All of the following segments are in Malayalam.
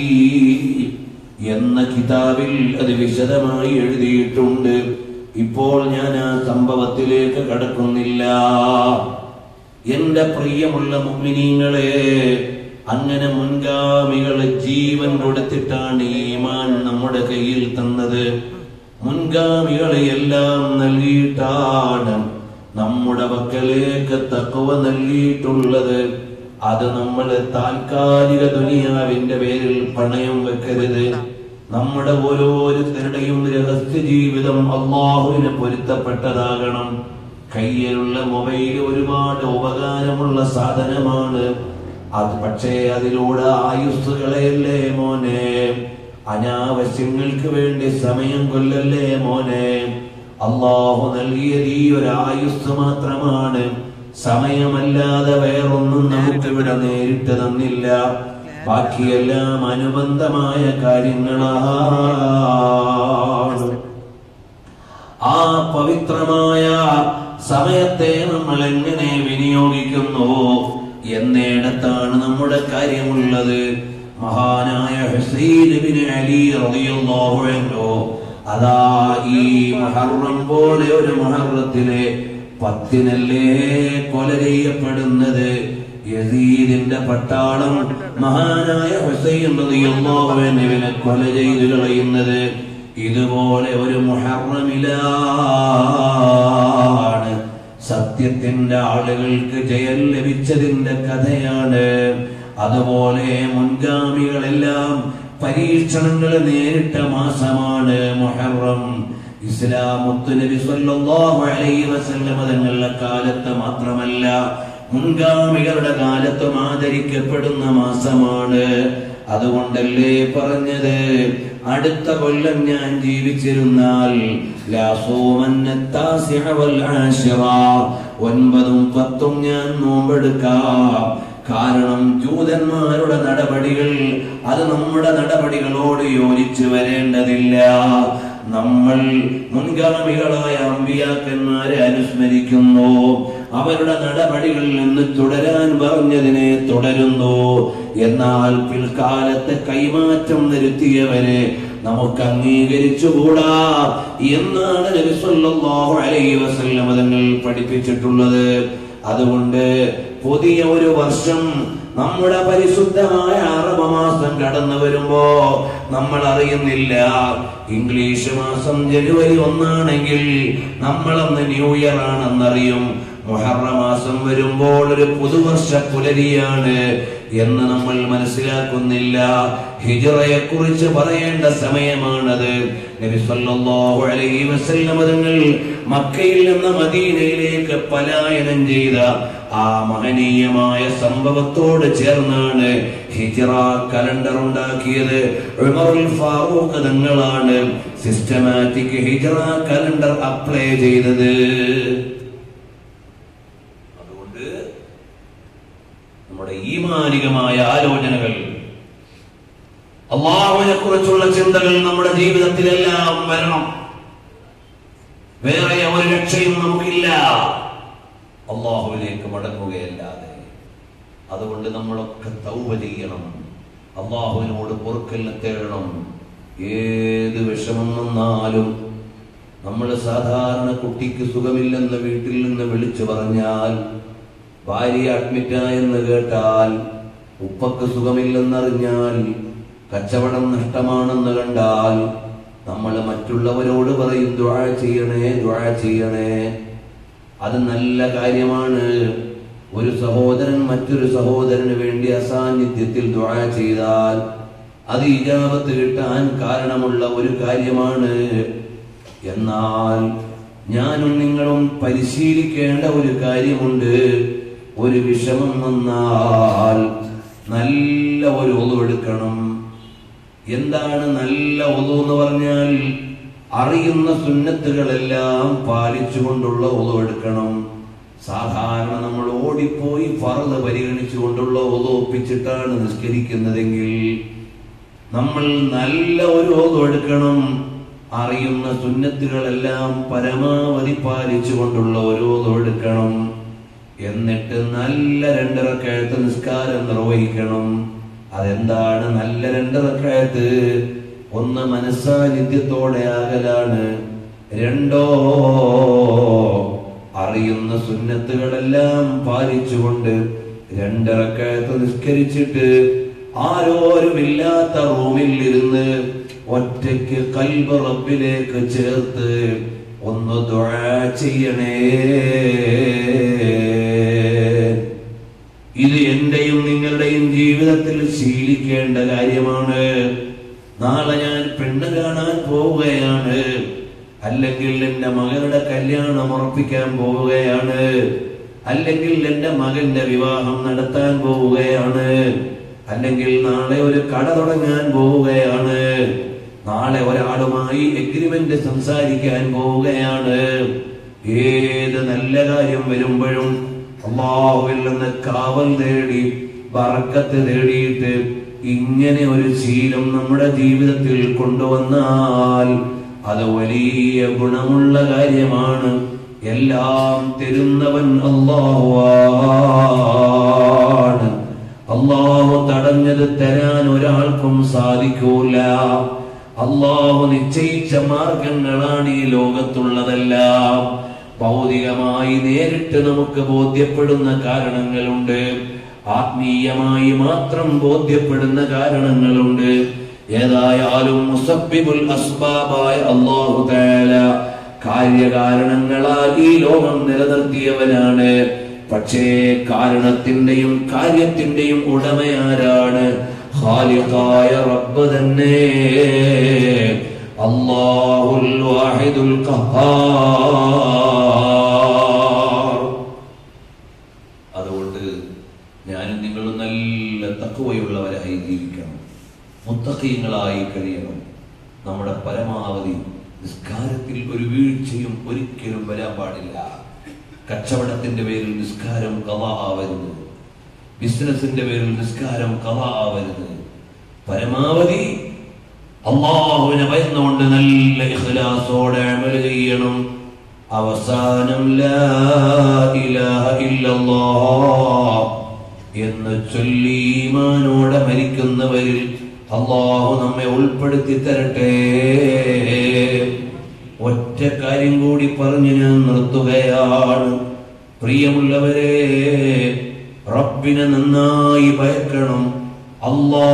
എന്ന കിതാബിൽ അത് വിശദമായി എഴുതിയിട്ടുണ്ട് ഇപ്പോൾ ഞാൻ ആ സംഭവത്തിലേക്ക് കടക്കുന്നില്ല എന്റെ പ്രിയമുള്ള മുഗ്മിനീങ്ങളെ അങ്ങനെ മുൻഗാമികളെ ജീവൻ കൊടുത്തിട്ടാണ് ഈമാൻ നമ്മുടെ കയ്യിൽ തന്നത് മുൻഗാമികളെ എല്ലാം നൽകിയിട്ടാണ് നമ്മുടെ മക്കളേക്ക് തക്കവ നൽകിയിട്ടുള്ളത് അത് നമ്മൾ താൽക്കാലിക ദുനിയാവിന്റെ പേരിൽ പണയം വെക്കരുത് നമ്മുടെ ഓരോരുത്തരുടെയും രഹസ്യ ജീവിതം അള്ളാഹുവിന് പൊരുത്തപ്പെട്ടതാകണം കയ്യിലുള്ള മൊബൈൽ ഒരുപാട് ഉപകാരമുള്ള സാധനമാണ് അത് പക്ഷേ അതിലൂടെ ആയുസ്സുകളെയല്ലേ മോനെ അനാവശ്യങ്ങൾക്ക് വേണ്ടി സമയം കൊല്ലല്ലേ മോനെ അള്ളാഹു നൽകിയത് ഈ ഒരു ആയുസ് മാത്രമാണ് സമയമല്ലാതെ വേറൊന്നും നമുക്ക് ഇവിടെ നേരിട്ട് തന്നില്ല ബാക്കിയെല്ലാം അനുബന്ധമായ കാര്യങ്ങളാണ് ആ പവിത്രമായ സമയത്തെ നമ്മൾ എങ്ങനെ വിനിയോഗിക്കുന്നു എന്നിടത്താണ് നമ്മുടെ കാര്യമുള്ളത് മഹാനായ ഹുസൈൻ ഇബ്നു അലി റളിയല്ലാഹു അൻഹു അതാ ഈ മുഹറം പോലെ ഒരു മുഹറത്തിലെ പത്തിനല്ലേ കൊല ചെയ്യപ്പെടുന്നത് യസീദിന്റെ പട്ടാളം മഹാനായ ഹുസൈൻ റളിയല്ലാഹു അൻഹുവിനെ കൊല ചെയ്തു കളയുന്നത് ഇതുപോലെ ഒരു മുഹറമിലാണ് സത്യത്തിന്റെ ആളുകൾക്ക് ജയം ലഭിച്ചതിന്റെ കഥയാണ് അതുപോലെ മുൻഗാമികളെല്ലാം പരീക്ഷണങ്ങൾ നേരിട്ട മാസമാണ് മുഹറം ഇസ്ലാം മുത്തുനബി സല്ലല്ലാഹു അലൈഹി വസല്ലമ തങ്ങളുടെ കാലത്ത് മാത്രമല്ല മുൻഗാമികളുടെ കാലത്തും ആദരിക്കപ്പെടുന്ന മാസമാണ് അതുകൊണ്ടല്ലേ പറഞ്ഞത് അടുത്ത കൊല്ലം ഞാൻ ജീവിച്ചിരുന്നാൽ ലാസൂമന്ന താസിഅ വൽ ആശിറ. ഒൻപതും പത്തും ഞാൻ നോമ്പെടുക്കാം കാരണം ജൂതന്മാരുടെ നടപടികൾ അത് നമ്മുടെ നടപടികളോട് യോജിച്ചു വരേണ്ടതില്ല നമ്മൾ മുൻഗാമികളായ അമ്പിയാക്കന്മാരെ അനുസ്മരിക്കുന്നു അവരുടെ നടപടികളിൽ നിന്ന് തുടരാൻ പറഞ്ഞതിനെ തുടരുന്നു എന്നാൽ പിൽക്കാലത്ത് കൈമാറ്റം വരുത്തിയവരെ നമുക്ക് അംഗീകരിച്ചുകൂടാ എന്നാണ് നബി സല്ലല്ലാഹു അലൈഹി വസല്ലം തങ്ങൾ പഠിപ്പിച്ചിട്ടുള്ളത് അതുകൊണ്ട് പുതിയ ഒരു വർഷം നമ്മുടെ പരിശുദ്ധമായ അറബ മാസം കടന്നു വരുമ്പോ നമ്മൾ അറിയുന്നില്ല ഇംഗ്ലീഷ് മാസം ജനുവരി ഒന്നാണെങ്കിൽ നമ്മളന്ന് ന്യൂ ഇയർ ആണെന്നറിയും മുഹറ മാസം വരുമ്പോൾ ഒരു പുതുവർഷ പുലരിയാണ് എന്ന് നമ്മൾ മനസ്സിലാക്കുന്നില്ല ഹിജറയെ കുറിച്ച് പറയേണ്ട സമയമാണത് നബി സല്ലല്ലാഹു അലൈഹി വസല്ലം തങ്ങൾ മക്കയിൽ നിന്ന് മദീനയിലേക്ക് പലായനം ചെയ്ത ആ മഹനീയമായ സംഭവത്തോട് ചേർന്നാണ് ഹിജറ കലണ്ടർ ഉണ്ടാക്കിയത് ഉമറുൽ ഫാറൂഖ് തങ്ങളാണ് സിസ്റ്റമാറ്റിക് ഹിജറ കലണ്ടർ അപ്ലൈ ചെയ്തത് അതുകൊണ്ട് നമ്മുടെ ഈമാനികമായ ആലോചനകൾ അള്ളാഹുവിനെ കുറിച്ചുള്ള ചിന്തകൾ നമ്മുടെ ജീവിതത്തിലെല്ലാം വരണം വേറെ ഒരു രക്ഷയും നമുക്കില്ല അള്ളാഹുവിലേക്ക് മടങ്ങുകയല്ലാതെ അതുകൊണ്ട് നമ്മളൊക്കെ തൗബ ചെയ്യണം അള്ളാഹുവിനോട് പൊറുക്കലിനെ തേടണം ഏത് വിഷമം വന്നാലും നമ്മൾ സാധാരണ കുട്ടിക്ക് സുഖമില്ലെന്ന് വീട്ടിൽ നിന്ന് വിളിച്ചു പറഞ്ഞാൽ ഭാര്യ അഡ്മിറ്റായെന്ന് കേട്ടാൽ ഉപ്പക്ക് സുഖമില്ലെന്നറിഞ്ഞാൽ കച്ചവടം നഷ്ടമാണെന്ന് കണ്ടാൽ നമ്മൾ മറ്റുള്ളവരോട് പറയും ദ്വാ ചെയ്യണേ ദ്വാ ചെയ്യണേ അത് നല്ല കാര്യമാണ് ഒരു സഹോദരൻ മറ്റൊരു സഹോദരന് വേണ്ടി അസാന്നിധ്യത്തിൽ ദ്വാ ചെയ്താൽ അത് ഇജാബത്ത് കിട്ടാൻ കാരണമുള്ള ഒരു കാര്യമാണ് എന്നാൽ ഞാനും നിങ്ങളും പരിശീലിക്കേണ്ട ഒരു കാര്യമുണ്ട് ഒരു വിഷമം വന്നാൽ നല്ല ഒരു ഒതുവെടുക്കണം എന്താണ് നല്ല ഒതു എന്ന് പറഞ്ഞാൽ അറിയുന്ന സുന്നത്തുകളെല്ലാം പാലിച്ചുകൊണ്ടുള്ള ഒതു എടുക്കണം സാധാരണ നമ്മൾ ഓടിപ്പോയി ഫറത് പരിഗണിച്ചുകൊണ്ടുള്ള ഒതു ഒപ്പിച്ചിട്ടാണ് നിസ്കരിക്കുന്നതെങ്കിൽ നമ്മൾ നല്ല ഒരു ഒതു എടുക്കണം അറിയുന്ന സുന്നത്തുകളെല്ലാം പരമാവധി പാലിച്ചുകൊണ്ടുള്ള ഒരു ഒതു എടുക്കണം എന്നിട്ട് നല്ല രണ്ടിറക്കഴത്ത് നിസ്കാരം നിർവഹിക്കണം അതെന്താണ് നല്ല രണ്ട് റക്കായത്ത് ഒന്ന് മനസ്സാന്നിധ്യത്തോടെ ആകലാണ് രണ്ടോ അറിയുന്ന സുന്നത്തുകളെല്ലാം പാലിച്ചുകൊണ്ട് രണ്ടിറക്കയത്ത് നിസ്കരിച്ചിട്ട് ആരോരുമില്ലാത്ത റൂമിൽ ഇരുന്ന് ഒറ്റയ്ക്ക് കൽബ് റബ്ബിലേക്ക് ചേർത്ത് ഒന്ന് ദുആ ചെയ്യണേ ഇത് എന്റെയും നിങ്ങളുടെയും ജീവിതത്തിൽ ശീലിക്കേണ്ട കാര്യമാണ് നാളെ ഞാൻ പെണ്ണ് കാണാൻ പോവുകയാണ് അല്ലെങ്കിൽ എന്റെ മകളുടെ കല്യാണം ഉറപ്പിക്കാൻ പോവുകയാണ് അല്ലെങ്കിൽ എന്റെ മകന്റെ വിവാഹം നടത്താൻ പോവുകയാണ് അല്ലെങ്കിൽ നാളെ ഒരു കട തുടങ്ങാൻ പോവുകയാണ് നാളെ ഒരാളുമായി എഗ്രിമെന്റ് സംസാരിക്കാൻ പോവുകയാണ് ഏത് നല്ല കാര്യം വരുമ്പോഴും അള്ളാഹുവിൽ നിന്ന് കാവൽ തേടി ബറക്കത്ത് തേടിയിട്ട് ഇങ്ങനെ ഒരു ശീലം നമ്മുടെ ജീവിതത്തിൽ കൊണ്ടുവന്നാൽ അത് വലിയ ഗുണമുള്ള കാര്യമാണ് എല്ലാം തരുന്നവൻ അള്ളാഹുവാണ് അള്ളാഹു തടഞ്ഞത് തരാൻ ഒരാൾക്കും സാധിക്കൂല അള്ളാഹു നിശ്ചയിച്ച മാർഗങ്ങളാണ് ഈ ലോകത്തുള്ളതെല്ലാം ഭൗതികമായി നേരിട്ട് നമുക്ക് ബോധ്യപ്പെടുന്ന കാരണങ്ങളുണ്ട് ആത്മീയമായി മാത്രം ബോധ്യപ്പെടുന്ന കാരണങ്ങളുണ്ട് ഏതായാലും മുസബിബുൽ അസ്ബാബായ അള്ളാഹു തആല കാര്യകാരണങ്ങളാൽ ഈ ലോകം നിലനിർത്തിയവനാണ് പക്ഷേ കാരണത്തിന്റെയും കാര്യത്തിന്റെയും ഉടമയാരാണ് ഖാലിഖായ റബ്ബ് തന്നെ അല്ലാഹുൽ വാഹിദുൽ ഖഹാർ അതുകൊണ്ട് ഞാനും നിങ്ങളും നല്ല തക്കവയുള്ളവരായി ജീവിക്കണം മുത്തഖീങ്ങളായി കഴിയണം നമ്മുടെ പരമാവധി നിസ്കാരത്തിൽ ഒരു വീഴ്ചയും ഒരിക്കലും വരാൻ പാടില്ല കച്ചവടത്തിന്റെ പേരിൽ നിസ്കാരം കഥ ആവരുത് ബിസിനസിന്റെ പേരിൽ നിസ്കാരം കഥ ആവരുത് പരമാവധി അള്ളാഹുവിനെ ഭയന്നുകൊണ്ട് നല്ല ഇഖ്ലാസോടെ അമൽ ചെയ്യണം അവസാനം ലാ ഇലാഹ ഇല്ലല്ലാഹ് എന്ന് ചൊല്ലി ഈമാനോടെ മരിക്കുന്നവരിൽ അള്ളാഹു നമ്മെ ഉൾപ്പെടുത്തി തരട്ടെ ഒറ്റ കാര്യം കൂടി പറഞ്ഞ് ഞാൻ നിർത്തുകയാണ് പ്രിയമുള്ളവരെ റബ്ബിനെ നന്നായി ഭയക്കണം അല്ലാ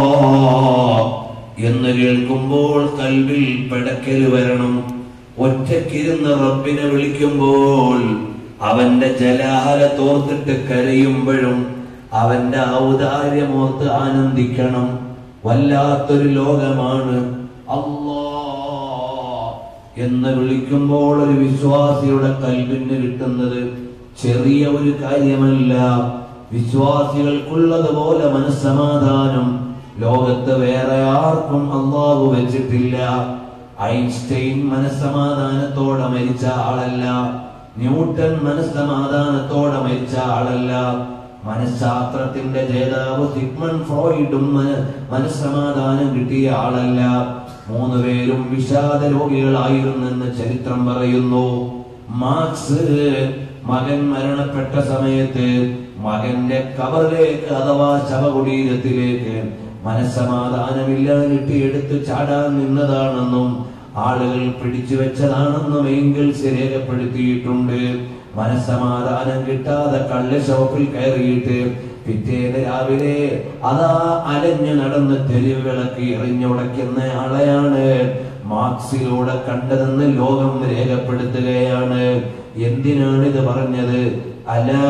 എന്ന് കേൾക്കുമ്പോൾ കൽവിൽ പെടക്കൽ വരണം ഒറ്റക്കിരുന്ന് റബ്ബിനെ വിളിക്കുമ്പോൾ അവന്റെ ജലാല തോർത്തിട്ട് കരയുമ്പോഴും അവന്റെ ഔദാര്യമോർത്ത് ആനന്ദിക്കണം വല്ലാത്തൊരു ലോകമാണ് അല്ലാ എന്ന് വിളിക്കുമ്പോൾ ഒരു വിശ്വാസിയുടെ കൽവിന് കിട്ടുന്നത് ചെറിയ ഒരു കാര്യമല്ല വിശ്വാസികൾക്കുള്ളതുപോലെ മനസ്സമാധാനം ലോകത്ത് വേറെ ആർക്കും അള്ളാഹു വെച്ചിട്ടില്ല ഐൻസ്റ്റൈൻ മനസ്സമാധാനത്തോടെ മരിച്ച ആളല്ല ന്യൂട്ടൺ മനസ്സമാധാനത്തോടെ മരിച്ച ആളല്ല മനഃശാസ്ത്രത്തിന്റെ ജേതാവ് സിഗ്മണ്ട് ഫ്രോയിഡും മന- മനസ്സമാധാനം കിട്ടിയ ആളല്ല മൂന്ന് പേരും വിഷാദ രോഗികളായിരുന്നെന്ന് ചരിത്രം പറയുന്നു മാർക്സ് മകൻ മരണപ്പെട്ട സമയത്ത് മകന്റെ കബറിലേക്ക് അഥവാ ശവകുടീരത്തിലേക്ക് മനസ്സമാധാനമില്ലാതിട്ട് എടുത്ത് ചാടാൻ നിന്നതാണെന്നും ആളുകൾ പിടിച്ചു വെച്ചതാണെന്നും എങ്കിൽസ് രേഖപ്പെടുത്തിയിട്ടുണ്ട് മനസ്സമാധാനം കിട്ടാതെ കള്ള് ഷോപ്പിൽ കയറിയിട്ട് പിറ്റേന്ന് രാവിലെ അതാ അലഞ്ഞു നടന്ന് തെരുവ് വിളക്ക് എറിഞ്ഞുടയ്ക്കുന്ന ആളെയാണ് മാർക്സിലൂടെ കണ്ടതെന്ന് ലോകം രേഖപ്പെടുത്തുകയാണ് എന്തിനാണ് ഇത് പറഞ്ഞത് അലാ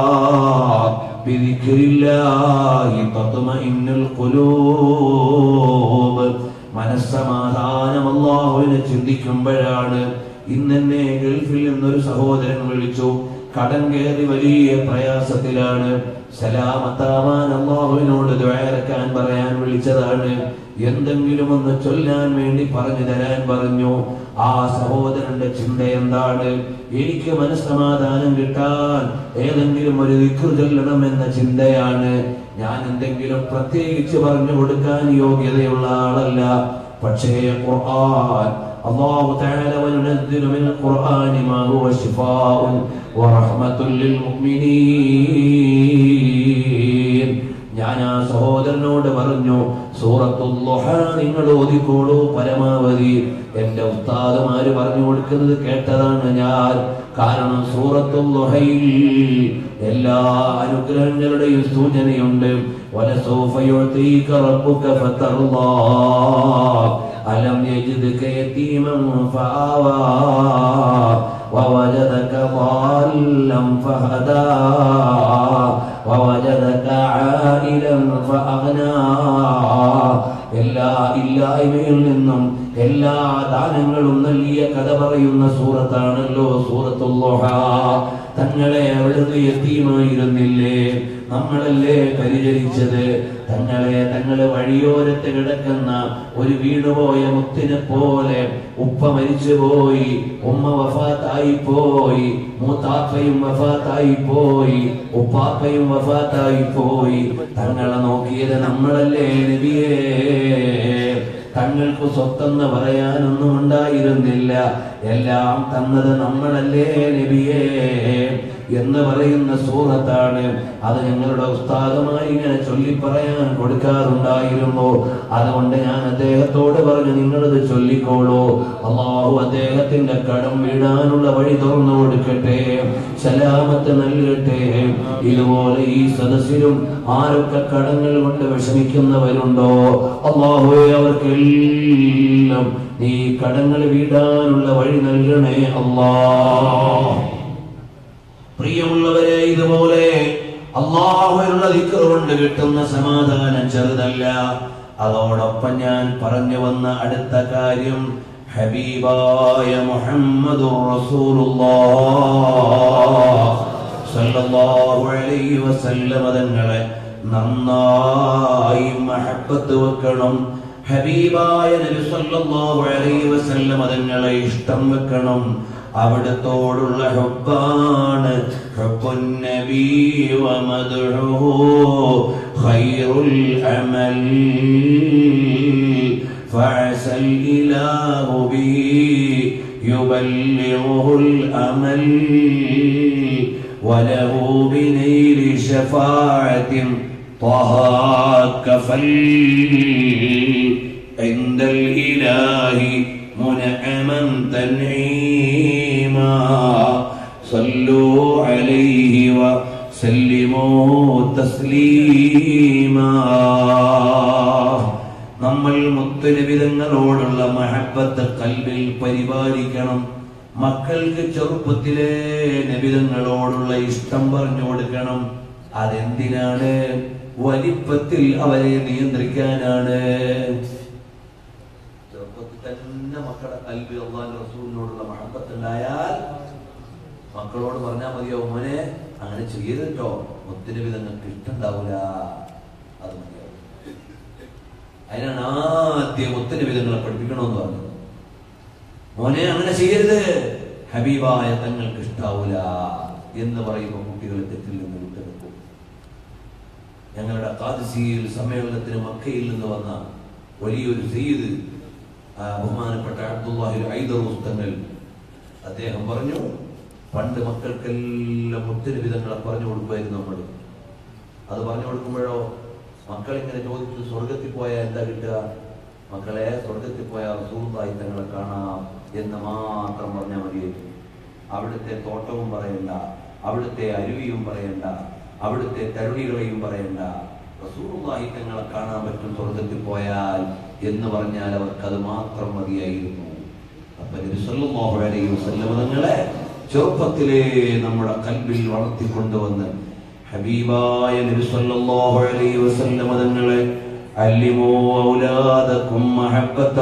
ബിദിക്രില്ലാഹി തത്മഇന്നുൽ ഖുലൂബ് മനസ്സമാധാനം അല്ലാഹുവിനെ ചിന്തിക്കുമ്പോഴാണ് ഇന്നെന്നെ ഗൾഫിൽ നിന്നൊരു സഹോദരൻ വിളിച്ചു കടം കയറി വലിയ പ്രയാസത്തിലാണ് സലാമത്താവാൻ അള്ളാഹുവിനോട് ദ്വാരക്കാൻ പറയാൻ വിളിച്ചതാണ് എന്തെങ്കിലും ഒന്ന് ചൊല്ലാൻ വേണ്ടി പറഞ്ഞു തരാൻ പറഞ്ഞു ആ സഹോദരന്റെ ചിന്ത എന്താണ് എനിക്ക് മനസ്സമാധാനം കിട്ടാൻ ഏതെങ്കിലും ഒരു ദിക്ർ ചൊല്ലണം എന്ന ചിന്തയാണ് ഞാൻ എന്തെങ്കിലും പ്രത്യേകിച്ച് പറഞ്ഞു കൊടുക്കാൻ യോഗ്യതയുള്ള ആളല്ല പക്ഷേ ഖുർആൻ അല്ലാഹു തആല വയുനസ്സിലു മിനൽ ഖുർആനി മാ ഹുവ ശിഫാഉൻ വറഹ്മത്തുൽ ലിൽ മുഅ്മിനീൻ ഞാൻ ആ സഹോദരനോട് പറഞ്ഞു സൂറത്തുല്ലുഹ നിങ്ങൾ ഓതിക്കോളൂ പരമാവധി എന്റെ ഉസ്താദുമാര് പറഞ്ഞു കൊടുക്കുന്നത് കേട്ടതാണ് ഞാൻ കാരണം സൂറത്തുല്ലുഹയിൽ എല്ലാ അനുഗ്രഹങ്ങളുടെയും സൂചനയുണ്ട് വലസൗഫ യുഅതീക റബ്ബുക ഫതർളാ അലം യജിദ്ക യതീമൻ ഫആവാ ووجدك ضالا فهدى ووجدك عائلا فأغنى എല്ലാ ഇല്ലായ്മയിൽ നിന്നും എല്ലാ ദാനങ്ങളും നൽകിയ കഥ പറയുന്ന സൂറത്താണല്ലോ സൂറത്തുല്ലോഹ തങ്ങളെ അവിടുന്ന് എത്തിയുമായിരുന്നില്ലേ നമ്മളല്ലേ പരിചരിച്ചത് തങ്ങളെ തങ്ങളെ വഴിയോരത്ത് കിടക്കുന്ന ഒരു വീണുപോയ മുത്തിനെ പോലെ ഉപ്പ മരിച്ചുപോയി ഉമ്മ വഫാത്തായി പോയി മൂത്താപ്പയും വഫാത്തായി പോയി ഉപ്പാപ്പയും വഫാത്തായി പോയി തങ്ങളെ നോക്കിയത് നമ്മളല്ലേ നബിയേ തങ്ങൾക്ക് സ്വത്തെന്ന് പറയാനൊന്നും ഉണ്ടായിരുന്നില്ല എല്ലാം തന്നത് നമ്മളല്ലേ നബിയേ എന്ന് പറയുന്ന സൂറത്താണ് അത് ഞങ്ങളുടെ ഉസ്താദമായി ഇങ്ങനെ ചൊല്ലി പറയാൻ കൊടുക്കാറുണ്ടായിരുന്നു അതുകൊണ്ട് ഞാൻ അദ്ദേഹത്തോട് പറഞ്ഞു നിങ്ങളത് ചൊല്ലിക്കോളൂ അള്ളാഹു അദ്ദേഹത്തിന്റെ കടം വീഴാനുള്ള വഴി തുറന്നു കൊടുക്കട്ടെ സലാമത്ത് നൽകട്ടെ ഇതുപോലെ ഈ സദസ്സിലും ആരൊക്കെ കടങ്ങൾ കൊണ്ട് വിഷമിക്കുന്നവരുണ്ടോ അള്ളാഹുവെ അവർക്കെല്ലാം നീ കടങ്ങൾ വീടാനുള്ള വഴി നൽകണേ അള്ളാ പ്രിയമുള്ളവരെ ഇതുപോലെ അള്ളാഹുവിനുള്ള ദിക്ർ കൊണ്ട് കിട്ടുന്ന സമാധാനം ചെറുതല്ല അതോടൊപ്പം ഞാൻ പറഞ്ഞു വന്ന അടുത്ത കാര്യം ഹബീബായ മുഹമ്മദുർ റസൂലുള്ളാഹ് സല്ലല്ലാഹു അലൈഹി വസല്ലമ തങ്ങളെ നന്നായി മഹബത്ത് വെക്കണം ഹബീബായ നബി സല്ലല്ലാഹു അലൈഹി വസല്ലമ തങ്ങളെ ഇഷ്ടം വെക്കണം അവിടത്തോടുള്ള ഹുബ്ബാണ് ഹുബ്ബുൻ നബി വമദ്ഹുഹു ഖൈറുൽ അമൽ فعسى الإله به يبلغه الأمل وله بنيل شفاعة طه كفل عند الإله منعما تنعيما صلوا عليه وسلموا تسليما നമ്മൾ മുത്തുനിബിതങ്ങളോടുള്ള മഹബത്ത് കൽവിൽ പരിപാലിക്കണം മക്കൾക്ക് ചെറുപ്പത്തിലെ നബിതങ്ങളോടുള്ള ഇഷ്ടം പറഞ്ഞു കൊടുക്കണം അതെന്തിനാണ് വലിപ്പത്തിൽ അവരെ നിയന്ത്രിക്കാനാണ് ചെറുപ്പത്തിൽ തന്നെ മക്കളുടെ കൽവി അള്ളാഹ് റസൂലിനോടുള്ള മഹബത്ത് ഉണ്ടായാൽ മക്കളോട് പറഞ്ഞാൽ മതിയോ മോനെ അങ്ങനെ ചെയ്യരുത് കേട്ടോ ഒത്തിരി വിധങ്ങൾക്ക് ഇഷ്ടണ്ടാവൂല അത് മതിയാവും അതിനാണ് ആദ്യം ഒത്തിരി വിധങ്ങളെ പഠിപ്പിക്കണമെന്ന് പറഞ്ഞത് മോനെ അങ്ങനെ ചെയ്യരുത് ഹബീബായ തങ്ങൾക്ക് ഇഷ്ടാവൂല എന്ന് പറയുമ്പോൾ കുട്ടികൾ തെറ്റിൽ നിന്ന് വിട്ടുനിൽക്കും ഞങ്ങളുടെ കാദിസിയിൽ സമ്മേളനത്തിന് മക്കയിൽ നിന്ന് വന്ന വലിയൊരു സെയ്ദ് ആ ബഹുമാനപ്പെട്ട അബ്ദുല്ലാഹിൽ ഐദറുസ്തങ്ങൾ അദ്ദേഹം പറഞ്ഞു പണ്ട് മക്കൾക്കെല്ലാം ഒത്തിരി വിധങ്ങളെ പറഞ്ഞു കൊടുക്കുമായിരുന്നു നമ്മൾ അത് പറഞ്ഞു കൊടുക്കുമ്പോഴോ മക്കൾ ഇങ്ങനെ ചോദിച്ചു സ്വർഗത്തിൽ പോയാൽ എന്താ കിട്ടുക മക്കളെ സ്വർഗത്തിൽ പോയാൽ റസൂലുള്ളാഹി തങ്ങളെ കാണാം എന്ന് മാത്രം പറഞ്ഞാൽ മതിയായിരുന്നു അവിടുത്തെ തോട്ടവും പറയണ്ട അവിടുത്തെ അരുവിയും പറയണ്ട അവിടുത്തെ തരുണികളെയും പറയണ്ട റസൂലുള്ളാഹി തങ്ങളെ കാണാൻ പറ്റും സ്വർഗത്തിൽ പോയാൽ എന്ന് പറഞ്ഞാൽ അവർക്കത് മാത്രം മതിയായിരുന്നു അപ്പൊ നബി സല്ലല്ലാഹു അലൈഹി വസല്ലം തങ്ങളെ ചെറുപ്പത്തിലേ നമ്മുടെ കൽബിൽ വളർത്തിക്കൊണ്ടുവന്ന് ഹബീബായ നബി സല്ലല്ലാഹു അലൈഹി വസല്ലം തങ്ങളെ അല്ലിമൂ ഔലാദക്കും മഹബ്ബത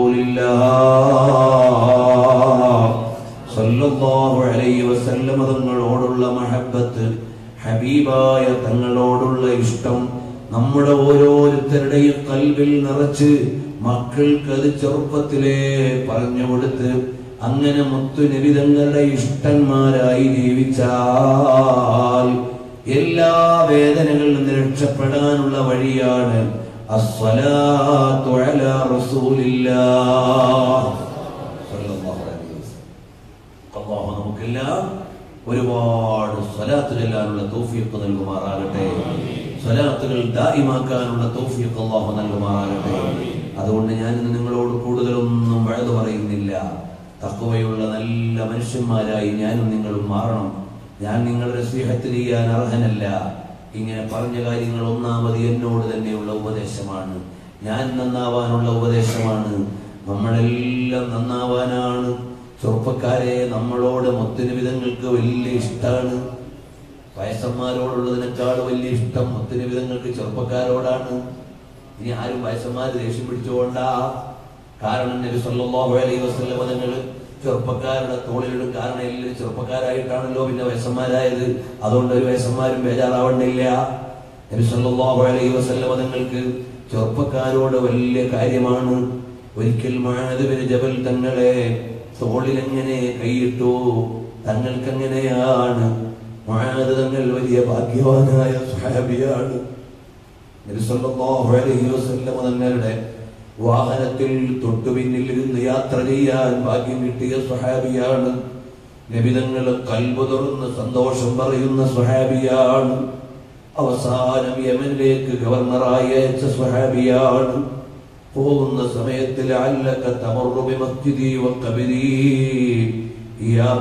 റസൂലില്ലാഹ് സല്ലല്ലാഹു അലൈഹി വസല്ലം തങ്ങളോടുള്ള മഹബ്ബത്ത് ഹബീബായ തങ്ങളോടുള്ള ഇഷ്ടം നമ്മുടെ ഓരോരുത്തരുടെയും കൽവിൽ നിറച്ച് മക്കൾക്ക് അത് ചെറുപ്പത്തിലേ പറഞ്ഞു കൊടുത്ത് അങ്ങനെ മുത്തു നബിതങ്ങളുടെ ഇഷ്ടന്മാരായി ജീവിച്ചാൽ എല്ലാ വേദനകളിൽ നിന്ന് രക്ഷപ്പെടാനുള്ള വഴിയാണ് അസ്സലാത്തു അലാ റസൂലില്ലാഹ് സല്ലല്ലാഹു അലൈഹി വസല്ലം അള്ളാഹു നമുക്കെല്ലാം ഒരുപാട് സ്വലാത്ത് ചെല്ലാനുള്ള തൗഫീഖ് നൽകുമാറാകട്ടെ സ്വലാത്തുകൾ ദായിമാക്കാനുള്ള തൗഫീഖ് അല്ലാഹു നൽകുമാറാകട്ടെ അതുകൊണ്ട് ഞാൻ ഇന്ന് നിങ്ങളോട് കൂടുതലൊന്നും വഴുതു പറയുന്നില്ല തക്കവയുള്ള നല്ല മനുഷ്യന്മാരായി ഞാനും നിങ്ങളും മാറണം ഞാൻ നിങ്ങളുടെ സ്നേഹത്ത് ചെയ്യാൻ അർഹനല്ല ഇങ്ങനെ പറഞ്ഞ കാര്യങ്ങൾ ഒന്നാമത് എന്നോട് തന്നെയുള്ള ഉപദേശമാണ് ഞാൻ നന്നാവാനുള്ള ഉപദേശമാണ് നമ്മളെല്ലാം നന്നാവാനാണ് ചെറുപ്പക്കാരെ നമ്മളോട് മൊത്തന വിധങ്ങൾക്ക് വലിയ ഇഷ്ടമാണ് വയസ്സന്മാരോടുള്ളതിനേക്കാൾ വലിയ ഇഷ്ടം ഒത്തിരി വിധങ്ങൾക്ക് ചെറുപ്പക്കാരോടാണ് ഇനി ആരും വയസ്സന്മാര് ദേഷ്യം പിടിച്ചുകൊണ്ടാ കാരണം നബി സല്ലല്ലാഹു അലൈഹി വസല്ലം തങ്ങൾ ചെറുപ്പക്കാരുടെ തോളിലിടും കാരണം എല്ലാവരും ചെറുപ്പക്കാരായിട്ടാണല്ലോ പിന്നെ വയസ്സന്മാരായത് അതുകൊണ്ട് ഒരു വയസ്സന്മാരും ബേജാറാവണ്ടില്ല നബി സല്ലല്ലാഹു അലൈഹി വസല്ലം തങ്ങൾക്ക് ചെറുപ്പക്കാരോട് വലിയ കാര്യമാണ് ഒരിക്കൽ മുആദ് ബിൻ ജബൽ തങ്ങളെ തോളിലെങ്ങനെ കൈയിട്ടു തങ്ങൾക്കെങ്ങനെയാണ് മുആദ് തങ്ങൾ വലിയ ഭാഗ്യവാനായ സ്വഹാബിയാണ് നബി സല്ലല്ലാഹു അലൈഹി വസല്ലം തങ്ങളുടെ വാഹനത്തിൽ തൊട്ടുപിന്നിൽ ഇരുന്ന് യാത്ര ചെയ്യാൻ ഭാഗ്യം കിട്ടിയ സ്വഹാബിയാണ് നബിതങ്ങൾ കൽബ് തുറന്ന് സന്തോഷം പറയുന്ന സ്വഹാബിയാണ് അവസാനം യമനിലേക്ക് ഗവർണറായി അയച്ച സ്വഹാബിയാണ് പോകുന്ന സമയത്തിൽ അല്ലക്ക തമറു ബിമസ്ജിദി വഖബരി യാ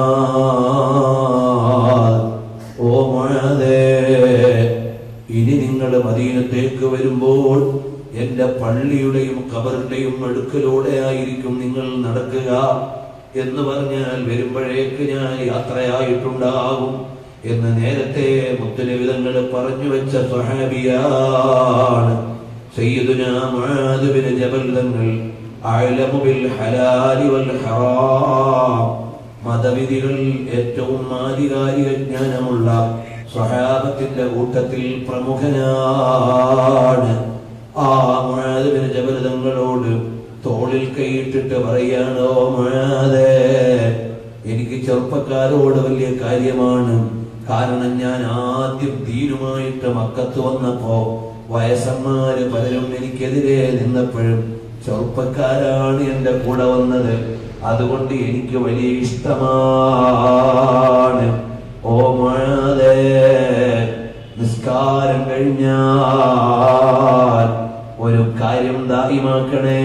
മുആദ് ഓ മുആദേ ഇനി നിങ്ങൾ മദീനത്തേക്ക് വരുമ്പോൾ എന്റെ പള്ളിയുടെയും കബറിന്റെയും അടുക്കലൂടെ ആയിരിക്കും നിങ്ങൾ നടക്കുക എന്ന് പറഞ്ഞാൽ വരുമ്പോഴേക്ക് ഞാൻ യാത്രയായിട്ടുണ്ടാകും എന്ന് നേരത്തെ മുത്തലവിധങ്ങൾ പറഞ്ഞു വെച്ച സ്വഹാബിയാണ് സയ്യിദുന മുആദ് ബിൻ ജബൽ തങ്ങൾ അഅലമു ബിൽ ഹലാലി വൽ ഹറാം മതവിധികൾ ഏറ്റവും ആധികാരിക ജ്ഞാനമുള്ള സ്വഹാബത്തിന്റെ കൂട്ടത്തിൽ പ്രമുഖനാണ് ആ മുആദ് ബിൻ ജബൽ തങ്ങളോട് തോളിൽ കൈയിട്ടിട്ട് പറയാണോ മുആദേ എനിക്ക് ചെറുപ്പക്കാരോട് വലിയ കാര്യമാണ് കാരണം ഞാൻ ആദ്യം ദീനുമായിട്ട് മക്കത്ത് വന്നപ്പോ വയസ്സന്മാര് പലരും എനിക്കെതിരെ നിന്നപ്പോഴും ചെറുപ്പക്കാരാണ് എന്റെ കൂടെ വന്നത് അതുകൊണ്ട് എനിക്ക് വലിയ ഇഷ്ടമാണ് ഓ മഴതേ നിസ്കാരം കഴിഞ്ഞാൽ ഒരു കാര്യം ദായിമാക്കണേ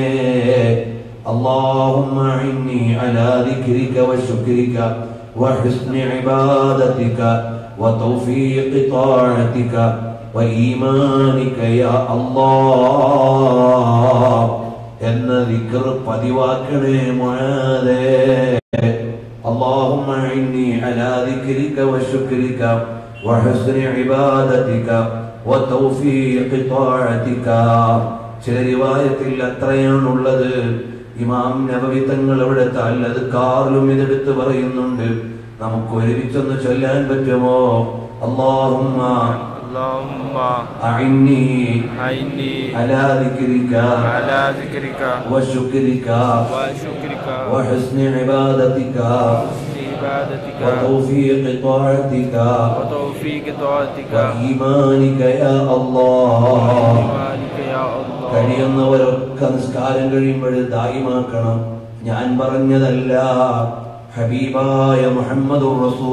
اللهم أعني على ذكرك وشكرك وحسن عبادتك وتوفيق طاعتك وإيمانك يا الله എന്ന ദിക്ർ പതിവാക്കണേ മുആദേ اللهم أعني على ذكرك وشكرك وحسن عبادتك وتوفيق طاعتك ചില റിവായത്തിൽ അത്രയാണുള്ളത് ഇമാം നബവി തങ്ങൾ അവിടുത്തെ അല്ലത് കാറിലും ഇതെടുത്ത് പറയുന്നുണ്ട് നമുക്ക് ഒരുമിച്ചൊന്ന് ചൊല്ലാൻ പറ്റുമോ അള്ളാഹുമ്മ اللهم أعني أعني على ذكرك على ذكرك وشكرك وشكرك وحسن عبادتك وحسن عبادتك وتوفيق طاعتك وتوفيق طاعتك وإيمانك يا الله وإيمانك يا الله കഴിയുന്നവരൊക്കെ നിസ്കാരം കഴിയുമ്പോൾ ദായിമാക്കണം ഞാൻ പറഞ്ഞതല്ല ഹബീബായ മുഹമ്മദ്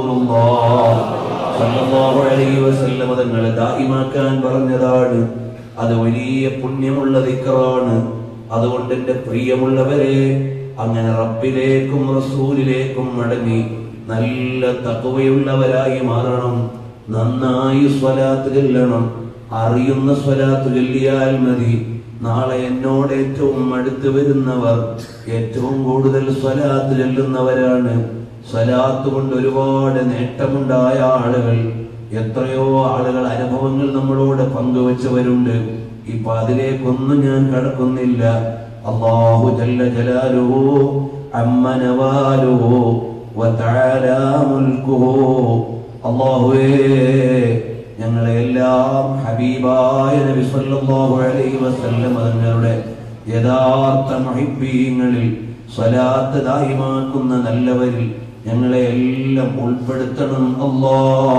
തങ്ങളെ ദായിമാക്കാൻ പറഞ്ഞതാണ് അത് വലിയ പുണ്യമുള്ള ദിക്കറാണ് അതുകൊണ്ട് എന്റെ പ്രിയമുള്ളവരെ അങ്ങനെ റബ്ബിലേക്കും റസൂലിലേക്കും മടങ്ങി നല്ല തക്കവയുള്ളവരായി മാറണം നന്നായി സ്വലാത്ത് ചെല്ലണം അറിയുന്ന സ്വലാത്ത് ചൊല്ലിയാൽ മതി നാളെ എന്നോട് ഏറ്റവും അടുത്ത് വരുന്നവർ ഏറ്റവും കൂടുതൽ സ്വലാത്ത് ചൊല്ലുന്നവരാണ് സ്വലാത്ത് കൊണ്ട് ഒരുപാട് നേട്ടമുണ്ടായ ആളുകൾ എത്രയോ ആളുകൾ അനുഭവങ്ങൾ നമ്മളോട് പങ്കുവച്ചവരുണ്ട് ഇപ്പൊ അതിലേക്കൊന്നും ഞാൻ കടക്കുന്നില്ല അള്ളാഹു ജല്ല ജലാലുഹു അമ്മ നവാലുഹു വതആല മുൽക്കുഹു അള്ളാഹുവേ ഞങ്ങളെ എല്ലാം ഹബീബായ നബി സല്ലല്ലാഹു അലൈഹി വസല്ലം തങ്ങളുടെ യഥാർത്ഥ മുഹിബ്ബീങ്ങളിൽ സ്വലാത്ത് ദായിമാക്കുന്ന നല്ലവരിൽ ഞങ്ങളെ എല്ലാം ഉൾപ്പെടുത്തണം അല്ലാ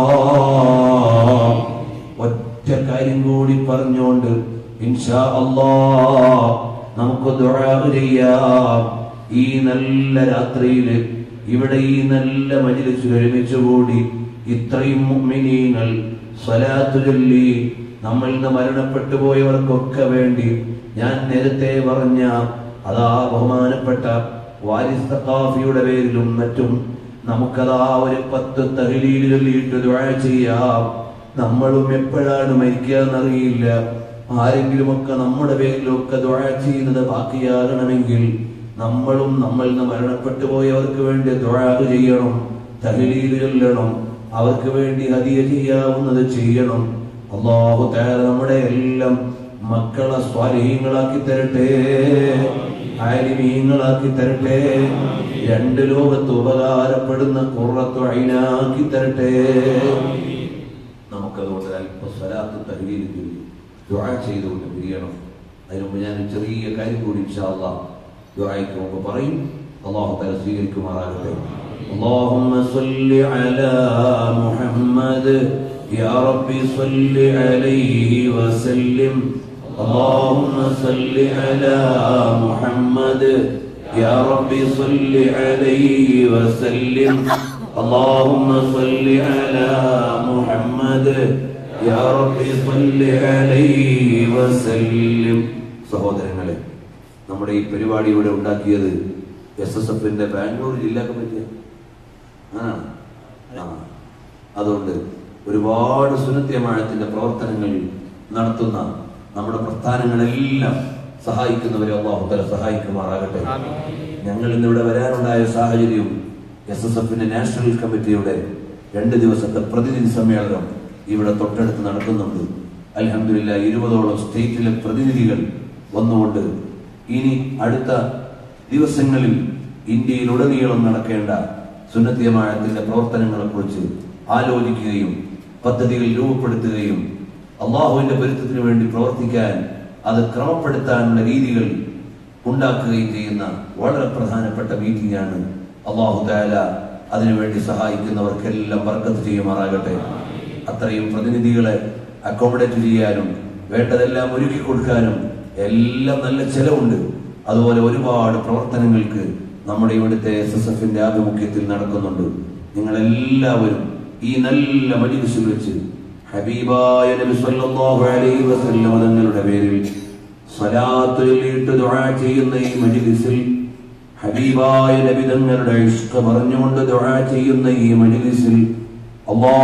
ഒറ്റ കാര്യം കൂടി പറഞ്ഞുകൊണ്ട് ഇൻഷാ അല്ലാ നമുക്ക് ദുആ ചെയ്യാം ഈ നല്ല രാത്രിയിൽ ഇവിടെ ഈ നല്ല മജ്ലിസിൽ ഒരുമിച്ച് കൂടി ഇത്രയും മുഅ്മിനീങ്ങൾ സ്വലാത്ത് ചൊല്ലി നമ്മളിൽ നിന്ന് മരണപ്പെട്ടു പോയവർക്കൊക്കെ വേണ്ടി ഞാൻ നേരത്തെ പറഞ്ഞ അതാ ബഹുമാനപ്പെട്ട വാരിസ് തഖാഫിയുടെ പേരിലും മറ്റും നമുക്കതാ ഒരു പത്ത് തഹലീൽ ചൊല്ലിയിട്ട് ദുആ ചെയ്യാം നമ്മളും എപ്പോഴാണ് മരിക്കുക എന്നറിയില്ല ആരെങ്കിലുമൊക്കെ നമ്മുടെ പേരിലൊക്കെ ദുആ ചെയ്യുന്നത് ബാക്കിയാകണമെങ്കിൽ നമ്മളും നമ്മളിൽ നിന്ന് മരണപ്പെട്ടു പോയവർക്ക് വേണ്ടി ദുആ ചെയ്യണം തഹലീൽ ചൊല്ലണം അവർക്ക് വേണ്ടി ഹദിയ ചെയ്യാവുന്നത് ചെയ്യണം അള്ളാഹു തആല നമ്മുടെ എല്ലാം മക്കളെ സ്വാലഹീങ്ങളാക്കി തരട്ടെ ആലിമീങ്ങളാക്കി തരട്ടെ രണ്ട് ലോകത്ത് ഉപകാരപ്പെടുന്ന കുറത്തു അയിനാക്കി തരട്ടെ നമുക്കതുകൊണ്ട് അല്പ സ്വലാത്ത് തഹലീൽ ചൊല്ലി ദുആ ചെയ്തുകൊണ്ട് പിരിയണം അതിന് മുമ്പ് ഞാൻ ഒരു ചെറിയ കാര്യം കൂടി ഇൻഷാ അല്ലാഹ് ദുആയ്ക്ക് മുമ്പ് പറയും അള്ളാഹു തആല സ്വീകരിക്കുമാറാകട്ടെ اللهم صل على محمد يا رب صل عليه وسلم اللهم صل على محمد يا رب صل عليه وسلم اللهم صل على محمد يا رب صل عليه وسلم സഹോദരങ്ങളെ നമ്മുടെ ഈ പരിപാടി ഇവിടെ ഉണ്ടാക്കിയത് എസ് എസ് എഫിന്റെ ബാംഗ്ലൂർ ജില്ലാ കമ്മിറ്റിയാണ് ആ ആ. അതുകൊണ്ട് ഒരുപാട് സുനത്യമാഴത്തിന്റെ പ്രവർത്തനങ്ങൾ നടത്തുന്ന നമ്മുടെ പ്രസ്ഥാനങ്ങളെല്ലാം സഹായിക്കുന്നവരെ അള്ളാഹുത്തല സഹായിക്കുമാറാകട്ടെ ഞങ്ങൾ ഇന്ന് ഇവിടെ വരാനുണ്ടായ സാഹചര്യം എസ് എസ് എഫിന്റെ നാഷണൽ കമ്മിറ്റിയുടെ രണ്ട് ദിവസത്തെ പ്രതിനിധി സമ്മേളനം ഇവിടെ തൊട്ടടുത്ത് നടക്കുന്നുണ്ട് അലഹമില്ല ഇരുപതോളം സ്റ്റേറ്റിലെ പ്രതിനിധികൾ വന്നുകൊണ്ട് ഇനി അടുത്ത ദിവസങ്ങളിൽ ഇന്ത്യയിലുടനീളം നടക്കേണ്ട സുന്നത്തിയമായത്തിന്റെ പ്രവർത്തനങ്ങളെ കുറിച്ച് ആലോചിക്കുകയും പദ്ധതികൾ രൂപപ്പെടുത്തുകയും അള്ളാഹുവിന്റെ പൊരുത്തത്തിന് വേണ്ടി പ്രവർത്തിക്കാൻ അത് ക്രമപ്പെടുത്താനുള്ള രീതികൾ ഉണ്ടാക്കുകയും ചെയ്യുന്ന വളരെ പ്രധാനപ്പെട്ട മീറ്റിംഗ് ആണ് അള്ളാഹു താല അതിനുവേണ്ടി സഹായിക്കുന്നവർക്കെല്ലാം ബർക്കത്ത് ചെയ്യുമാറാകട്ടെ അത്രയും പ്രതിനിധികളെ അക്കോമഡേറ്റ് ചെയ്യാനും വേണ്ടതെല്ലാം ഒരുക്കി കൊടുക്കാനും എല്ലാം നല്ല ചെലവുണ്ട് അതുപോലെ ഒരുപാട് പ്രവർത്തനങ്ങൾക്ക് നമ്മുടെ ഇവിടുത്തെ എസ് എസ് എഫിന്റെ ആഭിമുഖ്യത്തിൽ നടക്കുന്നുണ്ട് നിങ്ങൾ എല്ലാവരും ഈ നല്ല മജിലിസിൽ വെച്ച് ഹബീബായ നബി സല്ലല്ലാഹു അലൈഹി വസല്ലം തങ്ങളുടെ പേരിൽ സ്വലാത്ത് ചൊല്ലിയിട്ട് ദുആ ചെയ്യുന്ന ഈ മജിലിസിൽ ഹബീബായ നബി തങ്ങളുടെ ഇഷ്ക പറഞ്ഞുകൊണ്ട് ദുആ ചെയ്യുന്ന ഈ മജിലിസിൽ അല്ലാ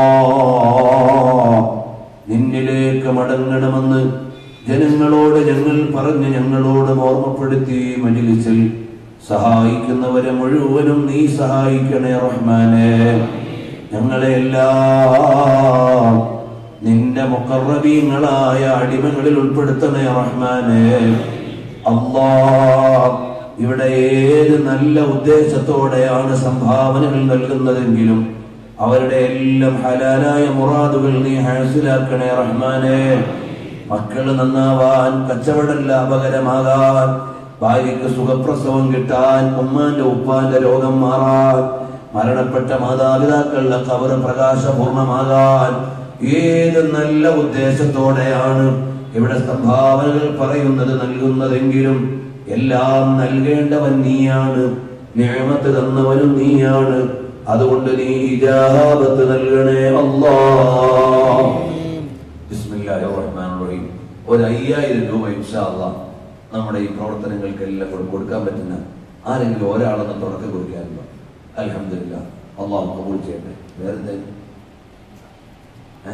നിന്നിലേക്ക് മടങ്ങണമെന്ന് ജനങ്ങളോട് ഞങ്ങൾ പറഞ്ഞ് ഞങ്ങളോട് ഓർമ്മപ്പെടുത്തി ഈ മജിലിസിൽ സഹായിക്കുന്നവരെ മുഴുവനും നീ സഹായിക്കണേ റഹ്മാനെ ഞങ്ങളെ എല്ലാം നിന്റെ മുക്കറബീങ്ങളായ അടിമകളിൽ ഉൾപ്പെടുത്തണേ റഹ്മാനെ അല്ലാ ഇവിടെ ഏത് നല്ല ഉദ്ദേശത്തോടെയാണ് സംഭാവനകൾ നൽകുന്നതെങ്കിലും അവരുടെ എല്ലാം ഹലാലായ മുറാദുകൾ നീ ഹാസിലാക്കണേ റഹ്മാനെ മക്കള് നന്നാവാൻ കച്ചവടം ലാഭകരമാകാൻ ഭാര്യയ്ക്ക് സുഖപ്രസവം കിട്ടാൻ ഉമ്മാന്റെ ഉപ്പാന്റെ രോഗം മാറാൻ മരണപ്പെട്ട മാതാപിതാക്കളുടെ കവർ പ്രകാശപൂർണമാകാൻ ഏത് നല്ല ഉദ്ദേശത്തോടെയാണ് ഇവിടെ സംഭാവനകൾ പറയുന്നത് നൽകുന്നതെങ്കിലും എല്ലാം നൽകേണ്ടവൻ നീയാണ് നിയമത്ത് തന്നവനും നീയാണ് അതുകൊണ്ട് നീ ഇജാബത്ത് നൽകണേ അല്ലാ ബിസ്മില്ലാഹിർ റഹ്മാനിർ റഹീം ഒരു അയ്യായിരം രൂപ ഇൻഷാ അല്ലാഹ് നമ്മുടെ ഈ പ്രവർത്തനങ്ങൾക്കെല്ലാം കൂടെ കൊടുക്കാൻ പറ്റുന്ന ആരെങ്കിലും ഒരാളെന്ന് തുടക്കം കുറിക്കാനുണ്ടോ അൽഹംദുലില്ലാ അള്ളാഹു കബൂൾ ചെയ്യട്ടെ വേറെ എന്തെങ്കിലും ഏ?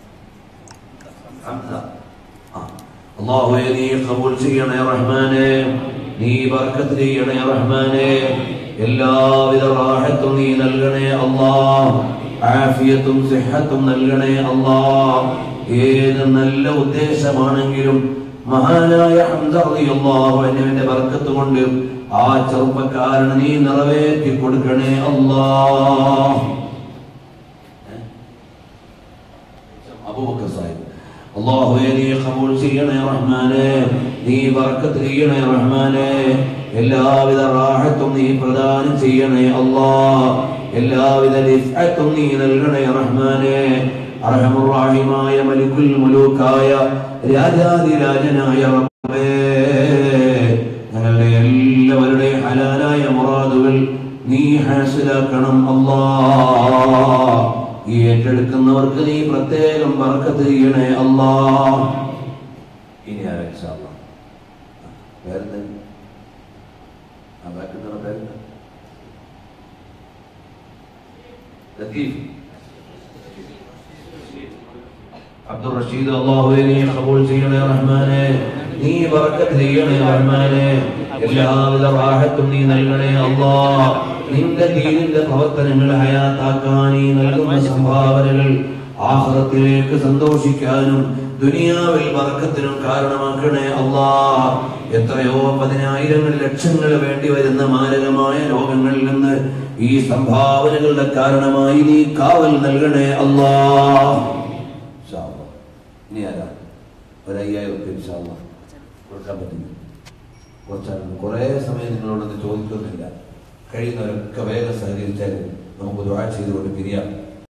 ഹംസ. ആ. അള്ളാഹുവേ നീ കബൂൽ ചെയ്യണേ റഹ്മാനെ നീ ബർക്കത്ത് ചെയ്യണേ റഹ്മാനെ എല്ലാവിധ റാഹത്തും നീ നൽകണേ അല്ലാ ആഫിയത്തും സിഹത്തും നൽകണേ അല്ലാ ഏത് നല്ല ഉദ്ദേശമാണെങ്കിലും മഹാനായ ഹംസ റളിയല്ലാഹു അൻഹുവിന്റെ ബർക്കത്ത് കൊണ്ട് ആ ചെറുപ്പക്കാരന് നീ നിറവേറ്റി കൊടുക്കണേ അല്ലാ അബൂബക്കർ സാഹിബ് അള്ളാഹുവേ നീ കബൂൽ ചെയ്യണേ റഹ്മാനെ നീ ബർക്കത്ത് ചെയ്യണേ റഹ്മാനെ എല്ലാവിധ റാഹത്തും നീ പ്രദാനം ചെയ്യണേ അല്ലാ എല്ലാവിധ റിഫഅത്തും നീ നൽകണേ റഹ്മാനെ അർഹമുറാഹിമായ മലിക്കുൽ മുലൂക്കായ രാജാതിരാജനായ റബ്ബേ ഞങ്ങളുടെ എല്ലാവരുടെയും ഹലാലായ മുറാദുകൾ നീ ഹാസിലാക്കണം അല്ലാ ഈ ഏറ്റെടുക്കുന്നവർക്ക് നീ പ്രത്യേകം ബർക്കത്ത് ചെയ്യണേ അല്ലാ പേരെന്താ ആ ബാക്കിൽ പേരെന്താ ലത്തീഫ് അബ്ദുൾ റഷീദ് അള്ളാഹുവെ നീ കബൂൾ ചെയ്യണേ റഹ്മാനെ നീ ബറക്കത്ത് ചെയ്യണേ റഹ്മാനെ എല്ലാവിധ റാഹത്തും നീ നൽകണേ അല്ലാ നിന്റെ ദീനിന്റെ പ്രവർത്തനങ്ങൾ ഹയാത്താക്കാൻ നീ നൽകുന്ന സംഭാവനകൾ ആഹ്റത്തിലേക്ക് സന്തോഷിക്കാനും ദുനിയാവിൽ ബറക്കത്തിനും കാരണമാക്കണേ അല്ലാ എത്രയോ പതിനായിരങ്ങൾ ലക്ഷങ്ങൾ വേണ്ടി വരുന്ന മാരകമായ രോഗങ്ങളിൽ നിന്ന് ഈ സംഭാവനകളുടെ കാരണമായി നീ കാവൽ നൽകണേ അല്ലാ ഇൻഷാ അല്ലാ. ഇനി ആരാ ഒരു അയ്യായിരം റുപ്യ ഇൻഷാ അല്ലാ കൊടുക്കാൻ പറ്റും കുറച്ചാണ് കുറേ സമയം നിങ്ങളോടൊന്ന് ചോദിക്കുന്നില്ല കഴിയുന്നവരൊക്കെ വേഗം സഹകരിച്ചാൽ നമുക്ക് ദുആ ചെയ്തുകൊണ്ട് പിരിയാം